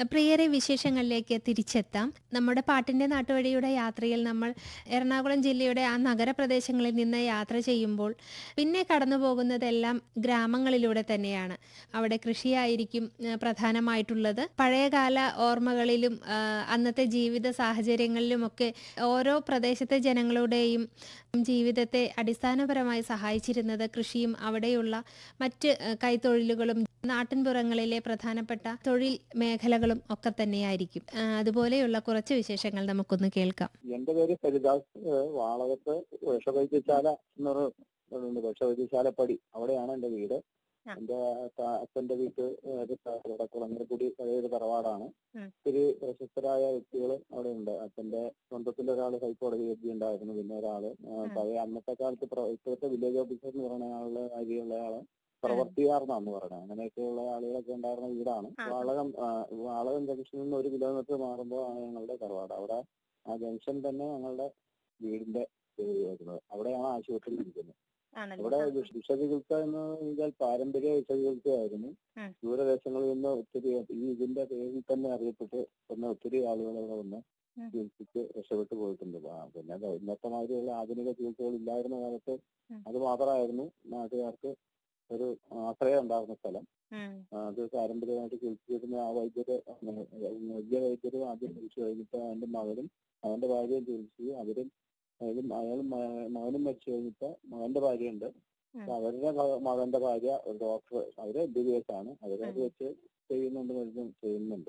പ്രിയരെ വിശേഷങ്ങളിലേക്ക് തിരിച്ചെത്താം നമ്മുടെ പാട്ടിന്റെ നാട്ടുവഴിയുടെ യാത്രയിൽ നമ്മൾ എറണാകുളം ജില്ലയുടെ ആ നഗരപ്രദേശങ്ങളിൽ നിന്ന് യാത്ര ചെയ്യുമ്പോൾ പിന്നെ കടന്നു പോകുന്നതെല്ലാം ഗ്രാമങ്ങളിലൂടെ തന്നെയാണ് അവിടെ കൃഷിയായിരിക്കും ആ, പ്രധാനമായിട്ടുള്ളത് പഴയകാല ഓർമ്മകളിലും ആ, അന്നത്തെ ജീവിത സാഹചര്യങ്ങളിലുമൊക്കെ ഓരോ പ്രദേശത്തെ ജനങ്ങളുടെയും ജീവിതത്തെ അടിസ്ഥാനപരമായി സഹായിച്ചിരുന്നത് കൃഷിയും അവിടെയുള്ള മറ്റ് ആ, കൈത്തൊഴിലുകളും നാട്ടിൻപുറങ്ങളിലെ പ്രധാനപ്പെട്ട തൊഴിൽ മേഖലകളും ഒക്കെ തന്നെയായിരിക്കും ആ, അതുപോലെയുള്ള കുറച്ച് വിശേഷങ്ങൾ നമുക്കൊന്ന് കേൾക്കാം എന്റെ പേര് ഫരിദാസ് ഏഹ് വാളകത്ത് വിഷവൈദ്യശാല എന്നൊരു ഉണ്ട് വിഷവൈദ്യശാലപ്പടി അവിടെയാണ് എന്റെ വീട് ആ. എന്റെ ത- അച്ഛന്റെ വീട്ട് ഏഹ് ഇവിടെ കുളങ്ങരക്കുടി പഴയൊരു തറവാടാണ് ഉം. ഒത്തിരി പ്രശസ്തരായ വ്യക്തികൾ അവിടെ ഉണ്ട് അച്ഛന്റെ സ്വന്തത്തിന്റെ ഒരാള് ഹൈക്കോടതി ജഡ്ജി ഉണ്ടായിരുന്നു പിന്നെ ഒരാള് ആ, ഉം. പഴയ അന്നത്തെ കാലത്ത് പ്ര- ഇപ്പോഴത്തെ വില്ലേജ് ഓഫീസർ എന്ന് പറയുന്ന ആളുടെ കാര്യമുള്ള ആള് പ്രവർത്തിയാർന്നാന്ന് പറയുന്നത് അങ്ങനെയൊക്കെയുള്ള ആളുകളൊക്കെ ഉണ്ടായിരുന്ന വീടാണ് ആ. വാളകം ആ, വാളകം ജംഗ്ഷനിൽ നിന്ന് ഒരു കിലോമീറ്റർ മാറുമ്പോൾ ആണ് ഞങ്ങളുടെ തറവാട് അവിടെ ആ ജംഗ്ഷൻ തന്നെ ഞങ്ങളുടെ വീടിന്റെ പേര് വരുന്നത് അവിടെയാണ് ആശുപത്രി ഇരിക്കുന്നത് ആണല്ലോ ഇവിടെ ആ. വിഷ- വിഷചികിത്സ എന്ന് വെച്ചാൽ പാരമ്പര്യ വിഷചികിത്സയായിരുന്നു ഉം. ദൂരദേശങ്ങളിൽ നിന്ന് ഒത്തിരി ഈ ഇതിന്റെ പേരിൽ തന്നെ അറിയപ്പെട്ട് വന്ന ഒത്തിരി ആളുകൾ ഇവിടെ വന്ന് ഉം. ചികിത്സിച്ച് രക്ഷപ്പെട്ടു പോയിട്ടുണ്ട് ആ, പിന്നെ അത് ഇന്നത്തെ മാതിരിയുള്ള ആധുനിക ചികിത്സകൾ ഇല്ലായിരുന്ന കാലത്ത് ഉം. അത് മാത്രമായിരുന്നു നാട്ടുകാർക്ക് ഒരു ആശ്രയം ഉണ്ടായിരുന്ന സ്ഥലം ഉം. ആ, അത് പാരമ്പര്യമായിട്ട് ചികിത്സിച്ചിരുന്ന ആ വൈദ്യര് അങ്ങനെ, വലിയ വൈദ്യര് ആദ്യം ചികിത്സ കഴിഞ്ഞിട്ട് അവന്റെ മകനും അവന്റെ ഭാര്യയും ചികിത്സിച്ചു അവരും അയാളും അയാളും മ- മകനും മരിച്ചു കഴിഞ്ഞിട്ട് മകന്റെ ഭാര്യയുണ്ട് ഉം. അപ്പൊ അവരുടെ മ- മകന്റെ ഭാര്യ ഒരു ഡോക്ടർ അവര് എം ബി ബി എസ് ആണ് അവരത് ഉം. വെച്ച് ചെയ്യുന്നുണ്ട് മരുന്നും ചെയ്യുന്നുണ്ട്